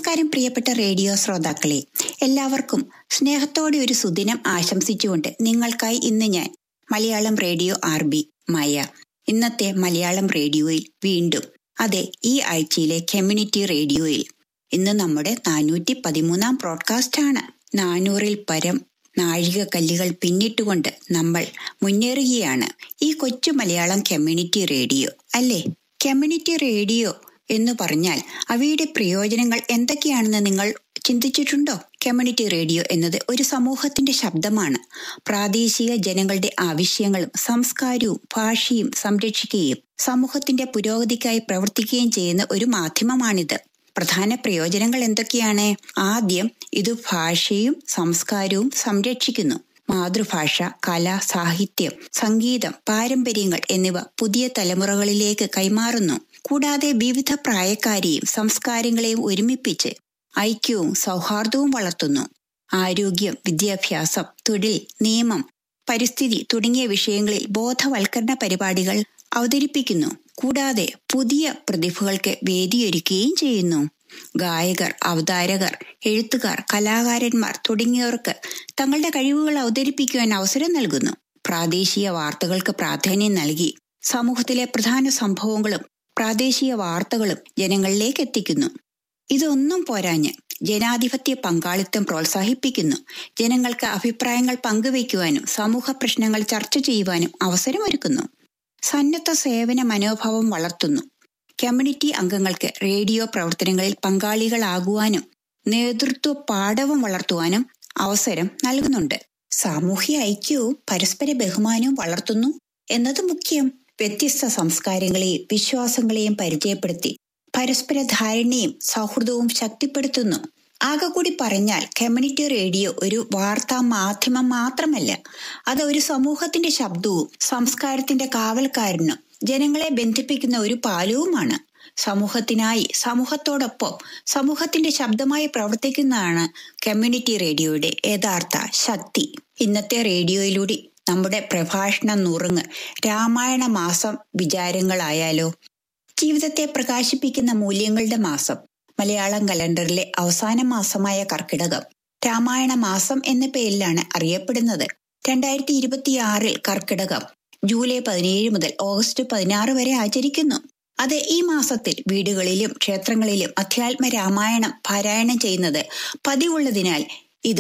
നമസ്കാരം പ്രിയപ്പെട്ട റേഡിയോ ശ്രോതാക്കളെ എല്ലാവർക്കും സ്നേഹത്തോടെ ഒരു സുദിനം ആശംസിച്ചുകൊണ്ട് നിങ്ങൾക്കായി ഇന്ന് ഞാൻ Malayalam radio R B Maya ഇന്നത്തെ മലയാളം റേഡിയോയിൽ വീണ്ടും അതെ ഈ ആഴ്ചയിലെ കമ്മ്യൂണിറ്റി റേഡിയോയിൽ ഇന്ന് നമ്മുടെ നാനൂറ്റി പതിമൂന്നാം ബ്രോഡ്കാസ്റ്റ് ആണ് നാനൂറിൽ പരം നാഴികക്കല്ലുകൾ പിന്നിട്ടുകൊണ്ട് നമ്മൾ മുന്നേറുകയാണ് ഈ കൊച്ചു മലയാളം കമ്മ്യൂണിറ്റി റേഡിയോ അല്ലേ കമ്മ്യൂണിറ്റി റേഡിയോ എന്ന് പറഞ്ഞാൽ അവയുടെ പ്രയോജനങ്ങൾ എന്തൊക്കെയാണെന്ന് നിങ്ങൾ ചിന്തിച്ചിട്ടുണ്ടോ കമ്മ്യൂണിറ്റി റേഡിയോ എന്നത് ഒരു സമൂഹത്തിന്റെ ശബ്ദമാണ് പ്രാദേശിക ജനങ്ങളുടെ ആവശ്യങ്ങളും സംസ്കാരവും ഭാഷയും സംരക്ഷിക്കുകയും സമൂഹത്തിന്റെ പുരോഗതിക്കായി പ്രവർത്തിക്കുകയും ചെയ്യുന്ന ഒരു മാധ്യമമാണിത് പ്രധാന പ്രയോജനങ്ങൾ എന്തൊക്കെയാണ് ആദ്യം ഇത് ഭാഷയും സംസ്കാരവും സംരക്ഷിക്കുന്നു മാതൃഭാഷ കല സാഹിത്യം സംഗീതം പാരമ്പര്യങ്ങൾ എന്നിവ പുതിയ തലമുറകളിലേക്ക് കൈമാറുന്നു കൂടാതെ വിവിധ പ്രായക്കാരെയും സംസ്കാരങ്ങളെയും ഒരുമിപ്പിച്ച് ഐക്യവും സൗഹാർദ്ദവും വളർത്തുന്നു ആരോഗ്യം വിദ്യാഭ്യാസം തൊഴിൽ നിയമം പരിസ്ഥിതി തുടങ്ങിയ വിഷയങ്ങളിൽ ബോധവൽക്കരണ പരിപാടികൾ അവതരിപ്പിക്കുന്നു കൂടാതെ പുതിയ പ്രതിഭകൾക്ക് വേദിയൊരുക്കുകയും ചെയ്യുന്നു ഗായകർ അവതാരകർ എഴുത്തുകാർ കലാകാരന്മാർ തുടങ്ങിയവർക്ക് തങ്ങളുടെ കഴിവുകൾ അവതരിപ്പിക്കുവാൻ അവസരം നൽകുന്നു പ്രാദേശിക വാർത്തകൾക്ക് പ്രാധാന്യം നൽകി സമൂഹത്തിലെ പ്രധാന സംഭവങ്ങളും പ്രാദേശിക വാർത്തകളും ജനങ്ങളിലേക്ക് എത്തിക്കുന്നു ഇതൊന്നും പോരാഞ്ഞ് ജനാധിപത്യ പങ്കാളിത്തം പ്രോത്സാഹിപ്പിക്കുന്നു ജനങ്ങൾക്ക് അഭിപ്രായങ്ങൾ പങ്കുവയ്ക്കുവാനും സമൂഹ പ്രശ്നങ്ങൾ ചർച്ച ചെയ്യുവാനും അവസരമൊരുക്കുന്നു സന്നദ്ധ സേവന മനോഭാവം വളർത്തുന്നു കമ്മ്യൂണിറ്റി അംഗങ്ങൾക്ക് റേഡിയോ പ്രവർത്തനങ്ങളിൽ പങ്കാളികളാകുവാനും നേതൃത്വ പാഠവും വളർത്തുവാനും അവസരം നൽകുന്നുണ്ട് സാമൂഹ്യ ഐക്യവും പരസ്പര ബഹുമാനവും വളർത്തുന്നു എന്നത് മുഖ്യം വ്യത്യസ്ത സംസ്കാരങ്ങളെയും വിശ്വാസങ്ങളെയും പരിചയപ്പെടുത്തി പരസ്പര ധാരണയും സൗഹൃദവും ശക്തിപ്പെടുത്തുന്നു ആകെ കൂടി പറഞ്ഞാൽ കമ്മ്യൂണിറ്റി റേഡിയോ ഒരു വാർത്താ മാധ്യമം മാത്രമല്ല അത് ഒരു സമൂഹത്തിന്റെ ശബ്ദവും സംസ്കാരത്തിന്റെ കാവൽക്കാരനും ജനങ്ങളെ ബന്ധിപ്പിക്കുന്ന ഒരു പാലവുമാണ് സമൂഹത്തിനായി സമൂഹത്തോടൊപ്പം സമൂഹത്തിന്റെ ശബ്ദമായി പ്രവർത്തിക്കുന്നതാണ് കമ്മ്യൂണിറ്റി റേഡിയോയുടെ യഥാർത്ഥ ശക്തി ഇന്നത്തെ റേഡിയോയിലൂടെ നമ്മുടെ പ്രഭാഷണ നുറുങ്ങ് രാമായണ മാസം വിചാരങ്ങളായാലോ ജീവിതത്തെ പ്രകാശിപ്പിക്കുന്ന മൂല്യങ്ങളുടെ മാസം മലയാളം കലണ്ടറിലെ അവസാന മാസമായ കർക്കിടകം രാമായണ മാസം എന്ന പേരിലാണ് അറിയപ്പെടുന്നത് രണ്ടായിരത്തി ഇരുപത്തിയാറിൽ കർക്കിടകം ജൂലൈ പതിനേഴ് മുതൽ ഓഗസ്റ്റ് പതിനാറ് വരെ ആചരിക്കുന്നു അത് ഈ മാസത്തിൽ വീടുകളിലും ക്ഷേത്രങ്ങളിലും അധ്യാത്മ രാമായണം പാരായണം ചെയ്യുന്നത് പതിവുള്ളതിനാൽ